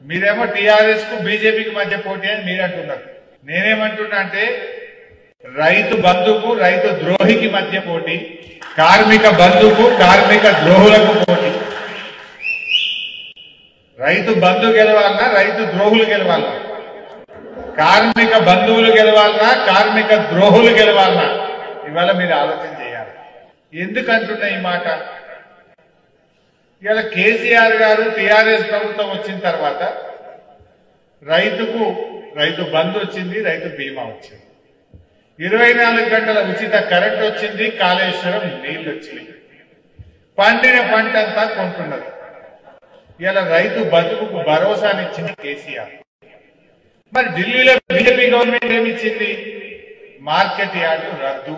మీరేమో టీఆర్ఎస్ కు బీజేపీకి మధ్య పోటీ అని మీరు అంటున్నారు నేనేమంటున్నా అంటే రైతు బంధుకు రైతు ద్రోహికి మధ్య పోటీ కార్మిక బంధుకు కార్మిక ద్రోహులకు పోటీ రైతు బంధు గెలవాలన్నా రైతు ద్రోహులు గెలవాలన్నా కార్మిక బంధువులు గెలవాలన్నా కార్మిక ద్రోహులు గెలవాలన్నా ఇవాళ మీరు ఆలోచన చేయాలి ఎందుకంటున్నా ఈ మాట ఇవాళ కేసీఆర్ గారు టీఆర్ఎస్ ప్రభుత్వం వచ్చిన తర్వాత రైతుకు రైతు బంధు వచ్చింది రైతు బీమా వచ్చింది ఇరవై నాలుగు గంటల ఉచిత కరెంట్ వచ్చింది కాళేశ్వరం నీళ్లు వచ్చింది పండిన పంట అంతా కొంటున్నది ఇలా రైతు బతుకుకు భరోసానిచ్చింది కేసీఆర్ మరి ఢిల్లీలో బీజేపీ గవర్నమెంట్ ఏమిచ్చింది మార్కెట్ యార్డు రద్దు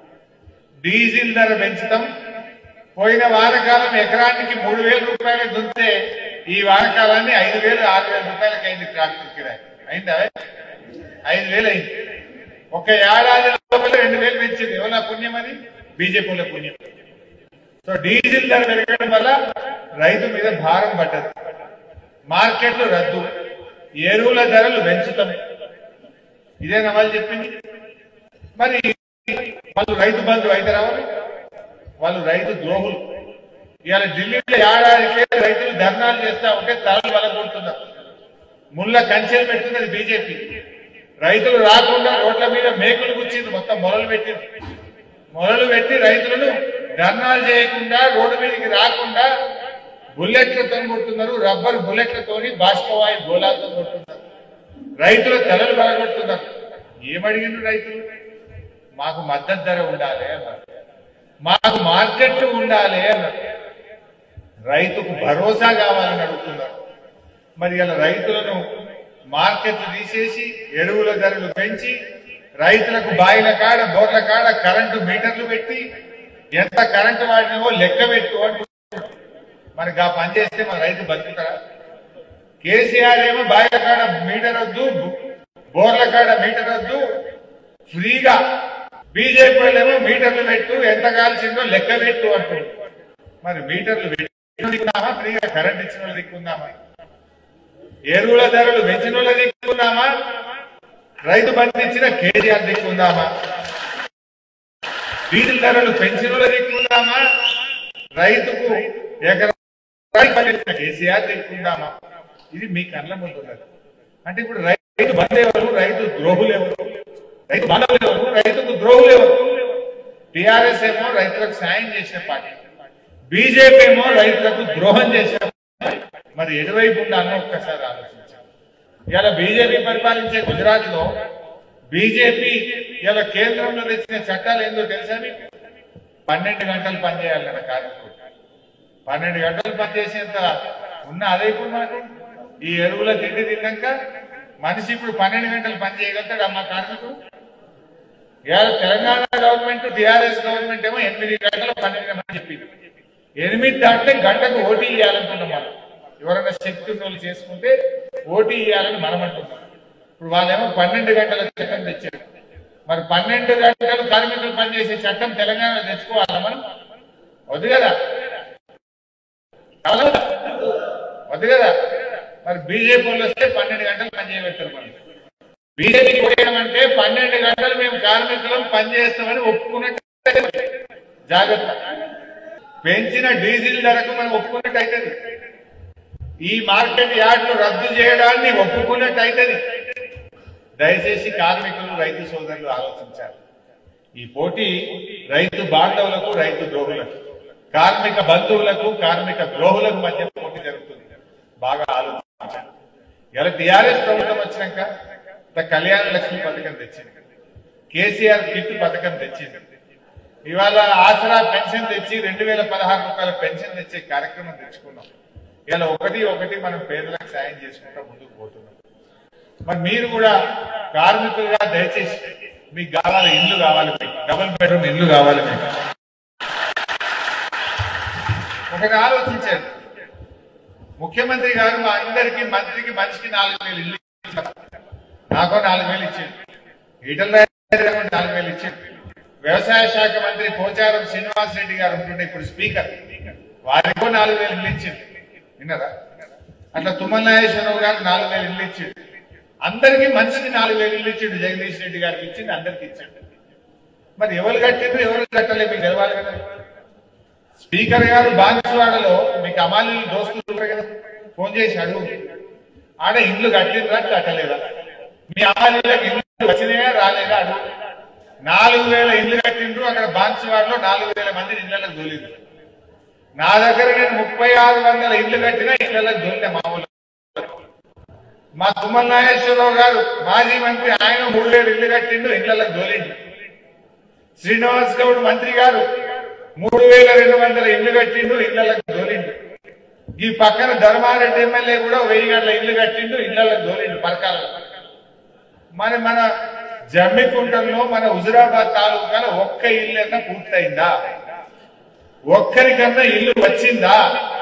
డీజిల్ ధర పెంచుతాం పోయిన వానకాలం ఎకరానికి మూడు వేల రూపాయలు దున్నితే ఈ వానకాలాన్ని ఐదు వేలు ఆరు వేల రూపాయలకి అయింది ట్రాక్టర్ కిరాయి అయిందా ఐదు వేలు అయింది ఒక ఏడాది లోపల రెండు వేలు పెంచింది ఎవరి పుణ్యం అది బీజేపీల పుణ్యం సో డీజిల్ ధర పెరగడం వల్ల రైతు మీద భారం పడ్డది మార్కెట్లు రద్దు ఎరువుల ధరలు పెంచుతాం ఇదేనా వాళ్ళు చెప్పింది మరి వాళ్ళు రైతు బంధు అయితే రావాలి వాళ్ళు రైతు ద్రోహులు ఇవాళ ఢిల్లీలో ఏడాదికే రైతులు ధర్నాలు చేస్తా ఉంటే తలలు వలగొడుతున్నారు ముళ్ళ కంచెలు పెడుతున్నది బీజేపీ రైతులు రాకుండా రోడ్ల మీద మేకులు గుచ్చింది మొత్తం మొదలు పెట్టింది మొదలు పెట్టి రైతులను ధర్నాలు చేయకుండా రోడ్డు మీదకి రాకుండా బుల్లెట్లతో కొడుతున్నారు రబ్బర్ బుల్లెట్లతోని బాష్పవాయు గోళాలతో కొడుతున్నారు రైతుల తలలు బలగొడుతున్నారు ఏమడిగిండ్రు రైతులు మాకు మద్దతు ధర ఉండాలి అన్నారు మాకు మార్కెట్ ఉండాలి అన్నారు రైతుకు భరోసా కావాలని అడుగుతున్నారు మరి ఇలా రైతులను మార్కెట్ తీసేసి ఎరువుల ధరలు పెంచి రైతులకు బాయిల కాడ బోర్ల కాడ కరెంటు మీటర్లు పెట్టి ఎంత కరెంటు వాడినావో లెక్క పెట్టు అంటూ మరి ఆ పని చేస్తే మన రైతు బతుకుతారా కేసీఆర్ ఏమో బాయిల కాడ మీటర్ వద్దు బోర్ల కాడ మీటర్ వద్దు ఫ్రీగా బీజేపీ వాళ్ళేమో మీటర్లు పెట్టు ఎంత కాల్చిందో లెక్క పెట్టు అంటూ మరి మీటర్లు పెట్టుకుందామా ఫ్రీగా కరెంట్ ఇచ్చిన వాళ్ళు దిక్కుందామా ఎరువుల ధరలు పెంచిన వాళ్ళ దిక్కుందామా రైతు బంధు ఇచ్చిన కేసీఆర్ దిక్కుందామా డీజిల్ ధరలు పెంచిన వాళ్ళ దిక్కుందామా రైతుకు ఎకరానికి పండించిన కేసీఆర్ దిక్కుందామా ఇది మీ కళ్ళ ముందు ఉన్నది అంటే ఇప్పుడు రైతు బంధు ఎవరు రైతు ద్రోహులు ఎవరు రైతు బాధలు ఎవరు రైతుకు ద్రోహులు ఎవరు టిఆర్ఎస్ ఏమో రైతులకు సాయం చేసిన పార్టీ బీజేపీ ఏమో రైతులకు ద్రోహం చేసిన పార్టీ. మరి ఎటువైపు ఉండాలో ఒక్కసారి ఆలోచించాలి ఇలా బీజేపీ పరిపాలించే గుజరాత్ లో బీజేపీ ఇలా కేంద్రంలో తెచ్చిన చట్టాలు ఏందో తెలుసా మీకు పన్నెండు గంటలు పనిచేయాలన్న కార్మికుడు పన్నెండు గంటలు పనిచేసేంత ఉన్న అదే ఇప్పుడు మనకు ఈ ఎరువుల తిండి తిన్నాక మనిషి ఇప్పుడు పన్నెండు గంటలు పని చేయగలుగుతాడు అమ్మ కార్మికుడు ఇవాళ తెలంగాణ గవర్నమెంట్ టీఆర్ఎస్ గవర్నమెంట్ ఏమో ఎనిమిది గంటలు పన్నెండు గంటలు చెప్పింది ఎనిమిది దాంట్లో గంటకు ఓటీ ఇవ్వాలనుకున్నాం మనం ఎవరైనా శక్తి ఉన్న వాళ్ళు చేసుకుంటే ఓటీ ఇవ్వాలని మనం అంటున్నాం ఇప్పుడు వాళ్ళేమో పన్నెండు గంటల చట్టం తెచ్చారు మరి పన్నెండు గంటలు కార్మికులు పనిచేసే చట్టం తెలంగాణలో తెచ్చుకోవాలా మనం వద్దు కదా కావాలా? వద్దు కదా మరి బీజేపీ వాళ్ళు వస్తే పన్నెండు గంటలు పని చేయబెడతారు మనం బీజేపీ అంటే పన్నెండు గంటలు మేము కార్మికులం పనిచేస్తామని ఒప్పుకున్నట్టు జాగ్రత్త పెంచిన డీజిల్ ధరకు మనం ఒప్పుకున్నట్టు అవుతుంది ఈ మార్కెట్ యార్డ్లు రద్దు చేయడాన్ని ఒప్పుకున్నట్టు అవుతుంది దయచేసి కార్మికులు రైతు సోదరులు ఆలోచించాలి ఈ పోటీ రైతు బాంధవులకు రైతు ద్రోహులకు కార్మిక బంధువులకు కార్మిక ద్రోహులకు మధ్య పోటీ జరుగుతుంది బాగా ఆలోచించాలి ఇలా టిఆర్ఎస్ ప్రభుత్వం వచ్చినాక ఇంత కళ్యాణ లక్ష్మి పథకం తెచ్చింది కేసీఆర్ కిట్ పథకం తెచ్చింది ఇవాళ ఆసరా పెన్షన్ తెచ్చి రెండు వేల పదహారు రూపాయల పెన్షన్ తెచ్చే కార్యక్రమం తెచ్చుకున్నాం ఇలా ఒకటి ఒకటి మనం పేదలకు సాయం చేసుకుంటూ ముందుకు పోతున్నాం మరి మీరు కూడా కార్మికులుగా దయచేసి మీకు కావాలి ఇల్లు కావాలి మీకు డబుల్ బెడ్రూమ్ ఇల్లు కావాలి మీకు ఒకటి ఆలోచించండి ముఖ్యమంత్రి గారు మా అందరికి మంత్రికి మనిషికి నాలుగు వేలు ఇల్లు ఇచ్చారు నాకో నాలుగు వేలు ఇచ్చింది ఈటల రాజేంద్ర గారు నాలుగు వేలు ఇచ్చింది వ్యవసాయ శాఖ మంత్రి పోచారం శ్రీనివాస్ రెడ్డి గారు ఉంటుండే ఇప్పుడు స్పీకర్ వారికో నాలుగు వేలు ఇల్లు ఇచ్చింది విన్నారా అట్లా తుమ్మల నాగేశ్వరరావు గారు నాలుగు వేలు ఇల్లు ఇచ్చిండు అందరికీ మనిషికి నాలుగు వేలు ఇల్లు ఇచ్చిండు జగదీష్ రెడ్డి గారికి ఇచ్చిండు అందరికి ఇచ్చిండు మరి ఎవరు కట్టిండ్రు ఎవరు కట్టలేదు మీకు తెలవాలి కదా స్పీకర్ గారు బాన్సువాడలో మీకు అమాలి దోస్తులు ఉంటారు కదా ఫోన్ చేసి అడుగు ఆడ ఇల్లు కట్టిండ్రా కట్టలేదా మీ అమాలీలకు ఇల్లు వచ్చినాయా రాలేదా అడుగు నాలుగు వేల ఇల్లు కట్టిండ్రు అక్కడ బాన్సువాడలో నాలుగు వేల మంది ఇళ్లకు దొలిండ్రు నా దగ్గర నేను ముప్పై ఆరు వందల ఇల్లు కట్టినా ఇళ్లకు దొరికిన మామూలు మా తుమ్మల నాగేశ్వరరావు గారు మాజీ మంత్రి ఆయన మూడు వేలు ఇల్లు కట్టిండు ఇళ్లకు దోలిండు శ్రీనివాస్ గౌడ్ మంత్రి గారు మూడు వేల రెండు వందల ఇల్లు కట్టిండు ఇళ్లకు దోలిండు ఈ పక్కన ధర్మారెడ్డి ఎమ్మెల్యే కూడా వెయ్యి గంటల ఇల్లు కట్టిండు ఇళ్లకు దోలిండు పరకాల మరి మన జమ్మికుంటంలో మన హుజురాబాద్ తాలూకాలో ఒక్క ఇల్లు అన్నా పూర్తయిందా ఒక్కరికన్నా ఇల్లు వచ్చిందా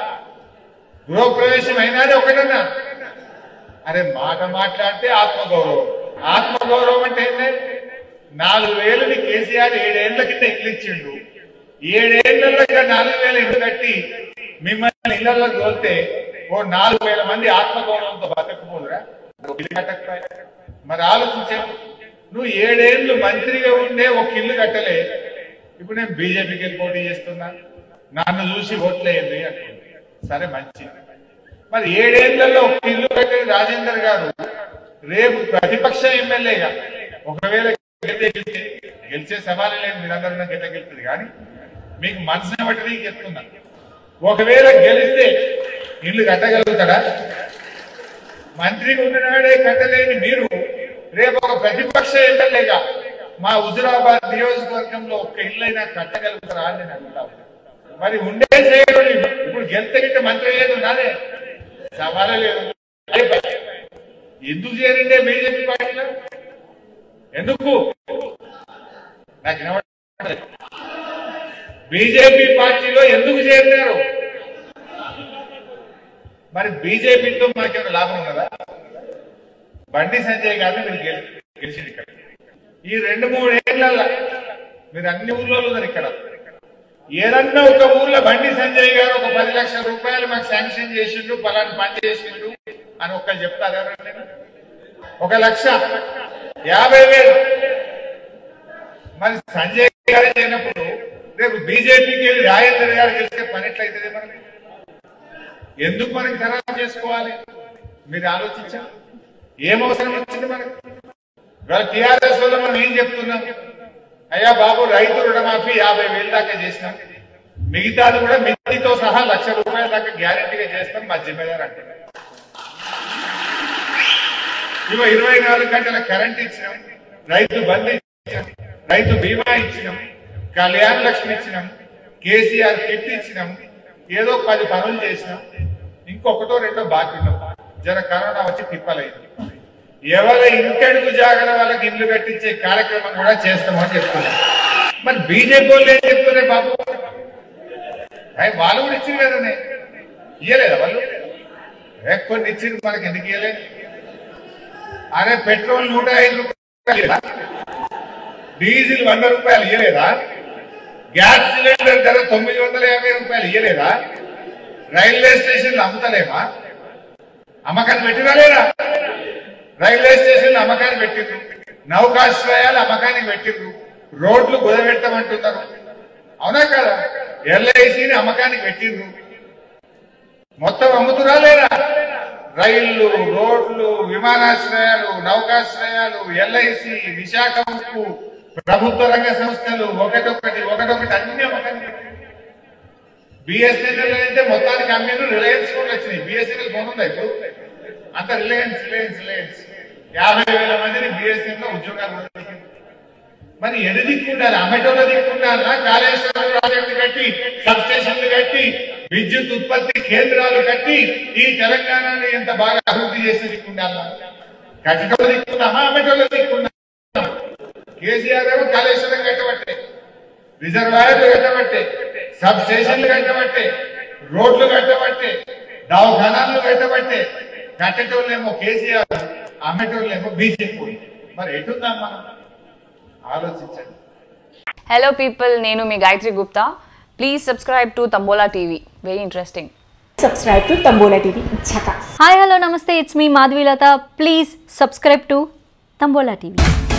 గృహప్రవేశం అయినాది ఒకటన్నా అరే మాట మాట్లాడితే ఆత్మగౌరవం ఆత్మగౌరవం అంటే ఏంటి నాలుగు వేలని కేసీఆర్ ఏడేళ్ల కింద ఇల్లు ఇచ్చిండు ఏడేళ్లలో ఇక నాలుగు వేల ఇల్లు కట్టి మిమ్మల్ని ఇళ్లలో తోలితే ఓ నాలుగు వేల మంది ఆత్మగౌరవంతో బతకపోదురా ఇల్లు కట్టకపోయా మరి ఆలోచించే నువ్వు ఏడేళ్లు మంత్రిగా ఉండే ఒక ఇల్లు కట్టలే ఇప్పుడు నేను బీజేపీకి వెళ్ళి పోటీ చేస్తున్నా నన్ను చూసి ఓట్లేయండి అంటుంది సరే మంచి మరి ఏడేళ్లలో ఒక ఇల్లు కట్టిన రాజేందర్ గారు రేపు ప్రతిపక్ష ఎమ్మెల్యేగా ఒకవేళ గెలిచే గెలిచే సవాలు లేదు మీరందరూ నాకు ఎట్లా గెలుస్తుంది కానీ మీకు మనసుని బట్టి నీకు చెప్తున్నా ఒకవేళ గెలిస్తే ఇల్లు కట్టగలుగుతాడా మంత్రిగా ఉన్ననాడే కట్టలేని మీరు రేపు ఒక ప్రతిపక్ష ఎమ్మెల్యేగా మా హుజురాబాద్ నియోజకవర్గంలో ఒక్క ఇల్లైనా కట్టగలుగుతారా అని నేను అడుగుతా ఉన్నా. మరి ఉండే చేయడం ఇప్పుడు గెలితే గిట్ట మంత్రి లేదు నాదే సవాలే లేదు ఎందుకు చేరిండే బీజేపీ పార్టీలో ఎందుకు నాకు వినబడలేదు బీజేపీ పార్టీలో ఎందుకు చేరినారు మరి బీజేపీతో మాకేమైనా లాభం ఉన్నదా బండి సంజయ్ గారిని మీరు గెలి- గెలిచింది ఇక్కడ ఈ రెండు మూడు ఏళ్ళ మీరు అన్ని ఊర్లో ఉన్నారు ఇక్కడ ఏదన్నా ఒక ఊర్లో బండి సంజయ్ గారు ఒక పది లక్షల రూపాయలు మాకు శాంక్షన్ చేసిండు పలాని పని చేసిండు అని ఒక్కరు చెప్తారు ఎవరండి ఒక లక్ష యాభై వేలు మరి సంజయ్ గారు చేయనప్పుడు రేపు బీజేపీకి వెళ్ళి రాజేందర్ గారు గెలిస్తే పని ఎట్లయితుంది మనకి ఎందుకు మనకి ఖరాబ్ చేసుకోవాలి మీరు ఆలోచించారు ఏం అవసరం వచ్చింది మనకు ఇవాళ టీఆర్ఎస్ వల్ల మనం ఏం చెప్తున్నాం అయ్యా బాబు రైతు రుణమాఫీ యాభై వేలు దాకా చేసినాం మిగతాది కూడా మిగతాతో సహా లక్ష రూపాయల దాకా గ్యారెంటీగా చేస్తాం మా జిమ్మేదారు అంటే ఇవ ఇరవై నాలుగు గంటల కరెంట్ ఇచ్చినాం రైతు బంద్ ఇచ్చినాం రైతు బీమా ఇచ్చినాం కళ్యాణ లక్ష్మి ఇచ్చినాం కేసీఆర్ కిట్ ఇచ్చినాం ఏదో పది పనులు చేసినాం ఇంకొకటో రెండో బాకీ ఉన్నాం జర కరోనా వచ్చి తిప్పలేదు ఎవరి ఇంటడుగు జాగర వాళ్ళకి ఇల్లు కట్టించే కార్యక్రమం కూడా చేస్తామని చెప్తున్నారు మరి బీజేపీ వాళ్ళు ఏం చెప్తున్నారు బాబు అయ్యి వాళ్ళు కూడా ఇచ్చింది కదనే ఇయ్యలేదా వాళ్ళు ఏ కొన్ని ఇచ్చింది మనకి ఎందుకు ఇయ్యలేదు అరే పెట్రోల్ నూట ఐదు రూపాయలు ఇయ్యలేదా? డీజిల్ వంద రూపాయలు ఇయ్యలేదా గ్యాస్ సిలిండర్ ధర తొమ్మిది వందల యాభై రూపాయలు ఇయ్యలేదా రైల్వే స్టేషన్లు అమ్ముతలేమా అమ్మకాన్ని పెట్టినా లేదా రైల్వే స్టేషన్లు అమ్మకానికి పెట్టిండ్రు నౌకాశ్రయాలు అమ్మకానికి పెట్టిండ్రు రోడ్లు కుదబెట్టమంటున్నారు అవునా కదా ఎల్ఐసిని అమ్మకానికి పెట్టిండ్రు మొత్తం అమ్ముతురా లేదా రైళ్లు రోడ్లు విమానాశ్రయాలు నౌకాశ్రయాలు ఎల్ఐసి విశాఖ ఉక్కు ప్రభుత్వ రంగ సంస్థలు ఒకటొకటి ఒకటొకటి అన్ని అమ్మకానికి పెట్టిండ్రు బిఎస్ఎన్ఎల్ అయితే మొత్తానికి అమ్మేను రిలయన్స్ కూడా వచ్చినాయి బిఎస్ఎన్ఎల్ ఫోన్ ఉందా ఇప్పుడు అంత రిలయన్స్ రిలయన్స్ రిలయన్స్ యాభై వేల మందిని బిఎస్ఎన్ లో ఉద్యోగాలు కూడా దొరికింది. మరి ఎడు దిక్కుండాలి అమెటోలో దిక్కుండాలా కాళేశ్వరం ప్రాజెక్టు కట్టి సబ్ స్టేషన్లు కట్టి విద్యుత్ ఉత్పత్తి కేంద్రాలు కట్టి ఈ తెలంగాణని ఎంత బాగా అభివృద్ధి చేసి దిక్కుండాలా కట్టడంలో దిక్కున్నామా అమెటోలో దిక్కున్నా కేసీఆర్ ఏమో కాళేశ్వరం కట్టబట్టే రిజర్వాయర్లు కట్టబట్టే సబ్ స్టేషన్లు కట్టబట్టే రోడ్లు కట్టబట్టే దవాఖానాలు కట్టబట్టే కట్టేటోళ్ళేమో కేసీఆర్ అమ్మేటోళ్ళేమో బీజేపీ మరి ఎటుందాం మనం ఆలోచించండి హలో పీపుల్ నేను మీ Gayatri Gupta please subscribe to Tambola TV very interesting subscribe to Tambola TV. Chaka. Hi hello namaste it's me Madhavilatha please subscribe to Tambola TV